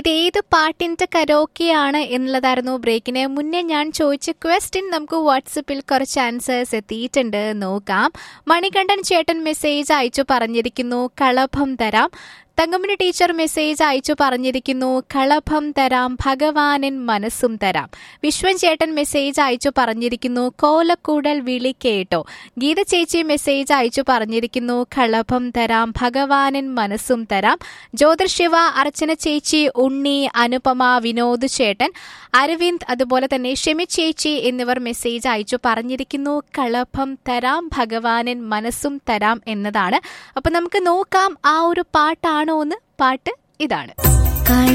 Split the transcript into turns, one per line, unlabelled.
ഇത് ഏത് പാട്ടിന്റെ കരോക്കെയാണ് എന്നുള്ളതായിരുന്നു ബ്രേക്കിന് മുന്നേ ഞാൻ ചോദിച്ച ക്വസ്റ്റ്യൻ നമുക്ക് വാട്സപ്പിൽ കുറച്ച് ആൻസേഴ്സ് എത്തിയിട്ടുണ്ട് നോക്കാം മണികണ്ഠൻ ചേട്ടൻ മെസ്സേജ് അയച്ചു പറഞ്ഞിരിക്കുന്നു കളഭം തരാം തങ്കമ്മന് ടീച്ചർ മെസ്സേജ് അയച്ചു പറഞ്ഞിരിക്കുന്നു കളഭം തരാം ഭഗവാനിൻ മനസ്സും തരാം വിശ്വൻ ചേട്ടൻ മെസ്സേജ് അയച്ചു പറഞ്ഞിരിക്കുന്നു കോലക്കൂടൽ വിളി കേട്ടോ ഗീത ചേച്ചി മെസ്സേജ് അയച്ചു പറഞ്ഞിരിക്കുന്നു കളഭം തരാം ഭഗവാനിൻ മനസ്സും തരാം ജ്യോതിർശിവ അർച്ചന ചേച്ചി ഉണ്ണി അനുപമ വിനോദ് ചേട്ടൻ അരവിന്ദ് അതുപോലെ തന്നെ ഷെമി ചേച്ചി എന്നിവർ മെസ്സേജ് അയച്ചു പറഞ്ഞിരിക്കുന്നു കളഭം തരാം ഭഗവാനിൻ മനസ്സും തരാം എന്നതാണ് അപ്പൊ നമുക്ക് നോക്കാം ആ ഒരു പാട്ടാണോ എന്ന് പാട്ട് ഇതാണ്